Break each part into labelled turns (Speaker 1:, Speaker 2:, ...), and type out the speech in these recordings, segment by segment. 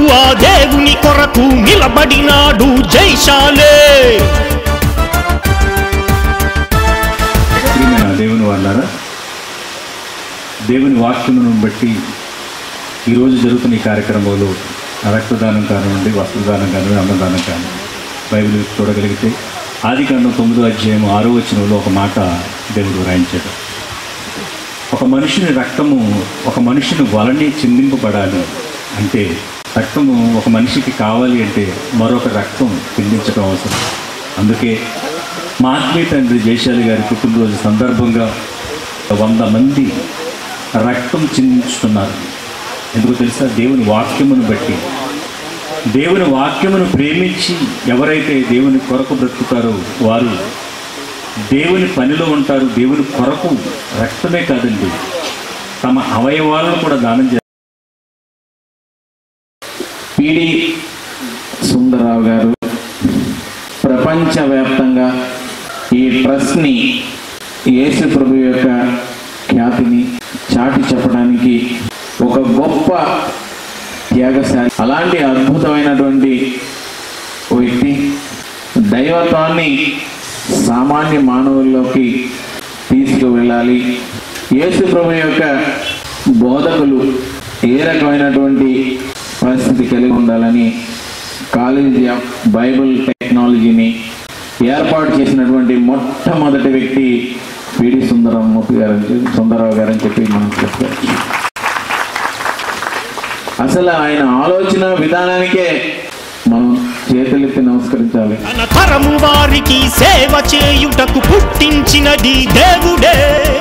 Speaker 1: ఆ దేవుని కొరకు నిలబడినాడు జైశాలే
Speaker 2: ప్రియమైన దేవుని వాళ్ళారా దేవుని వాక్యమును బట్టి ఈరోజు జరుగుతున్న ఈ కార్యక్రమంలో రక్తదానం కానివ్వండి వస్త్రదానం కానివ్వండి అన్నదానం కానివ్వండి బైబిల్ చూడగలిగితే ఆది కాండం తొమ్మిదో అధ్యాయం ఆరో వచనంలో ఒక మాట దేవుడు రాయించాడు ఒక మనిషిని రక్తము ఒక మనిషిని వలని చిందింపబడాలి అంటే రక్తము ఒక మనిషికి కావాలి అంటే మరొక రక్తం చిందించడం అవసరం అందుకే మా ఆత్మీయ తండ్రి జయశాలి గారి పుట్టినరోజు సందర్భంగా వంద మంది రక్తం చిందించుతున్నారు ఎందుకు తెలుసా దేవుని వాక్యమును బట్టి దేవుని వాక్యమును ప్రేమించి ఎవరైతే దేవుని కొరకు బ్రతుకుతారో వారు దేవుని పనిలో ఉంటారు దేవుని కొరకు రక్తమే కాదండి తమ అవయవాలను కూడా దానం చేస్తారు
Speaker 3: పిడి సుందరరావు గారు ప్రపంచవ్యాప్తంగా ఈ ట్రస్ట్ని యేసు ప్రభు యొక్క ఖ్యాతిని చాటి చెప్పడానికి ఒక గొప్ప త్యాగశాలి అలాంటి అద్భుతమైనటువంటి ఓ వ్యక్తి దైవత్వాన్ని సామాన్య మానవుల్లోకి తీసుకువెళ్ళాలి యేసు ప్రభు యొక్క బోధకులు ఏ రకమైనటువంటి పరిస్థితి కలిగి ఉండాలని కాలేజీ ఆఫ్ బైబిల్ టెక్నాలజీని ఏర్పాటు చేసినటువంటి మొట్టమొదటి వ్యక్తి పిడి సుందరమూర్తి గారు అని చెప్పి- సుందరరావు గారు అని చెప్పి మనం చెప్పుకోవచ్చు అసలు ఆయన ఆలోచన విధానానికే మనం చేతులెత్తి నమస్కరించాలి
Speaker 1: తన తరము వారికి సేవ చేయుటకు పుట్టించినది దేవుడే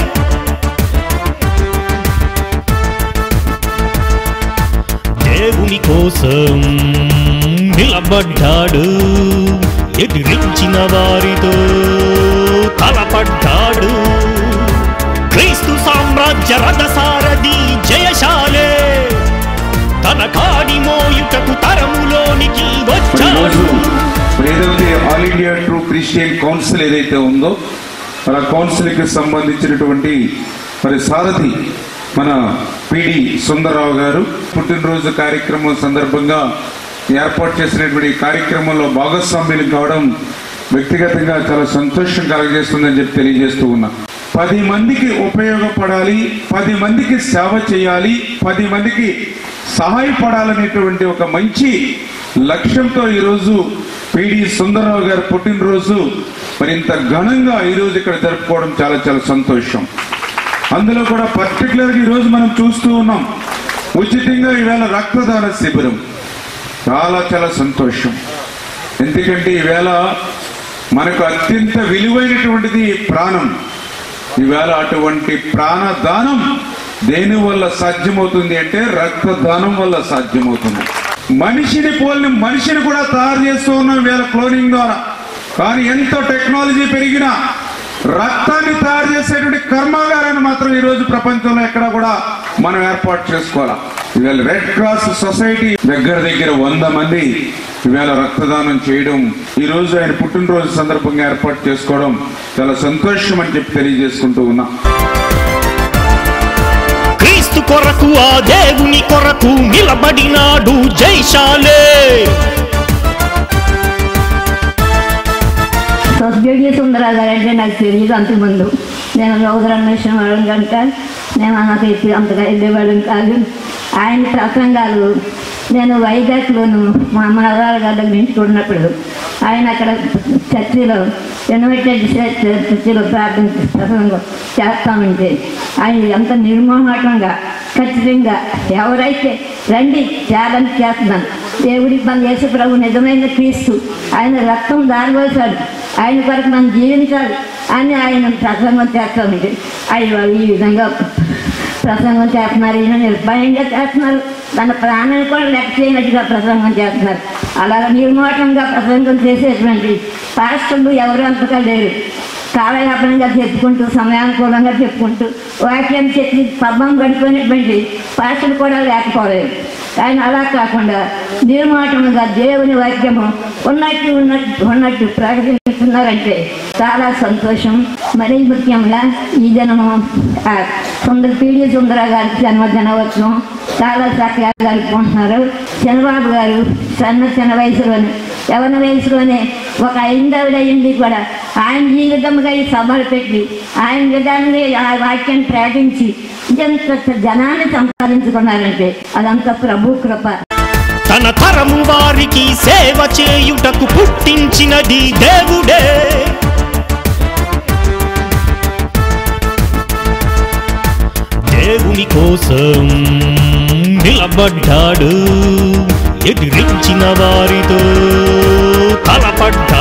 Speaker 1: దేవుని కోసం నిలబడ్డాడు ఎదిరించిన వారితో తలపడ్డాడు క్రీస్తు సామ్రాజ్య రథసారథి జయశాలే తన కాడి మోయుటకు తరములోనికి వచ్చాడు
Speaker 4: ఈరోజు మరి ఏదైతే all India true Christian council ఏదైతే ఉందో మరి ఆ కౌన్సిల్కి సంబంధించినటువంటి మరి సారథి మన పిడి సుందరరావు గారు పుట్టినరోజు కార్యక్రమం సందర్భంగా ఏర్పాటు చేసినటువంటి ఈ కార్యక్రమంలో భాగస్వామ్యులు కావడం వ్యక్తిగతంగా చాలా సంతోషం కలగజేస్తుందని చెప్పి తెలియజేస్తూ ఉన్నా పది మందికి ఉపయోగపడాలి పది మందికి సేవ చేయాలి పది మందికి సహాయపడాలనేటువంటి ఒక మంచి లక్ష్యంతో ఈరోజు పిడి సుందరరావు గారి పుట్టినరోజు మరి ఇంత ఘనంగా ఈరోజు ఇక్కడ జరుపుకోవడం చాలా చాలా సంతోషం అందులో కూడా పర్టికులర్గా ఈరోజు మనం చూస్తూ ఉన్నాం ఉచితంగా ఈవేళ రక్తదాన శిబిరం చాలా చాలా సంతోషం ఎందుకంటే ఈవేళ మనకు అత్యంత విలువైనటువంటిది ప్రాణం ఈవేళ అటువంటి ప్రాణదానం దేని వల్ల సాధ్యమవుతుంది అంటే రక్తదానం వల్ల సాధ్యమవుతుంది మనిషిని పోలిన మనిషిని కూడా తయారు చేస్తూ ఉన్నాం ఈవేళ క్లోనింగ్ ద్వారా కానీ ఎంతో టెక్నాలజీ పెరిగినా రక్తాన్ని తయారు చేసేటువంటి కర్మాగారాన్ని మాత్రం ఈ రోజు ప్రపంచంలో ఎక్కడా కూడా మనం ఏర్పాటు చేసుకోవాలా ఇవాళ రెడ్ క్రాస్ సొసైటీ దగ్గర దగ్గర వంద మంది ఇవాళ రక్తదానం చేయడం ఈ రోజు ఆయన పుట్టినరోజు సందర్భంగా ఏర్పాటు చేసుకోవడం చాలా సంతోషం అని చెప్పి తెలియజేసుకుంటూ ఉన్నా
Speaker 1: క్రీస్తు కొరకు ఆ దేవుని కొరకు నిలబడినాడు జైశాలే
Speaker 5: సొసైటీ సుందరరావు గారు అంటే నాకు తెలియదు అంతకుముందు నేను రౌద్రన్వేషణ వాళ్ళం కనుక నేను నాకు ఇప్పుడు అంతగా వెళ్ళేవాళ్ళం కాదు ఆయన ప్రసంగాలు నేను వైజాగ్లోను మా అమ్మగారు గారి దగ్గర నుంచి చూడినప్పుడు ఆయన అక్కడ చర్చిలో యునైటెడ్ చర్చిలో ప్రార్థన ప్రసంగం చేస్తామంటే ఆయన ఎంత నిర్మోహటంగా ఖచ్చితంగా ఎవరైతే రండి త్యాగం చేస్తున్నాను దేవుడికి మన యేసు ప్రభు నిజమైన క్రీస్తు ఆయన రక్తం దారివేశాడు ఆయన కొరకు మనం జీవించాలి అని ఆయన ప్రసంగం చేస్తామండి అయ్యో ఈ విధంగా ప్రసంగం చేస్తున్నారు ఈయన నిర్భయంగా చేస్తున్నారు తన ప్రాణాన్ని కూడా లెక్క చేయనట్టుగా ప్రసంగం చేస్తున్నారు అలా నిర్మోటంగా ప్రసంగం చేసేటువంటి పాస్టర్లు ఎవరు అంతగా లేరు కాలయాపనంగా చెప్పుకుంటూ సమయానుకూలంగా చెప్పుకుంటూ వాక్యం చెప్పి పబ్బం గడిపోయినటువంటి పాస్టర్లు కూడా లేకపోలేదు ఆయన అలా కాకుండా నిర్మాటముగా దేవుని వాక్యము ఉన్నట్టు ఉన్నట్టు ఉన్నట్టు ప్రకటిస్తున్నారంటే చాలా సంతోషం మరీ ముఖ్యంగా ఈ దినము ఆ సుందర పీడి సుందర గారి జన్మదినోత్సవం చాలా చక్కగా జరుపుకుంటున్నారు చంద్రబాబు గారు సన్న చిన్న వయసులోనే యవన వయసులోనే ఒక ఐదవిడయింది కూడా ఆయన జీవితంగా ఈ సభలు పెట్టి ఆయన విధాన్ని ఆ వాక్యాన్ని ప్రకటించి ఎంత జనాన్ని సంపాదించుకున్నారంటే అదంతా ప్రభు కృప
Speaker 1: తన తరము వారికి సేవ చేయుటకు పుట్టించినది దేవుడే దేవుని కోసం నిలబడ్డాడు ఎదిరించిన వారితో తలపడ్డాడు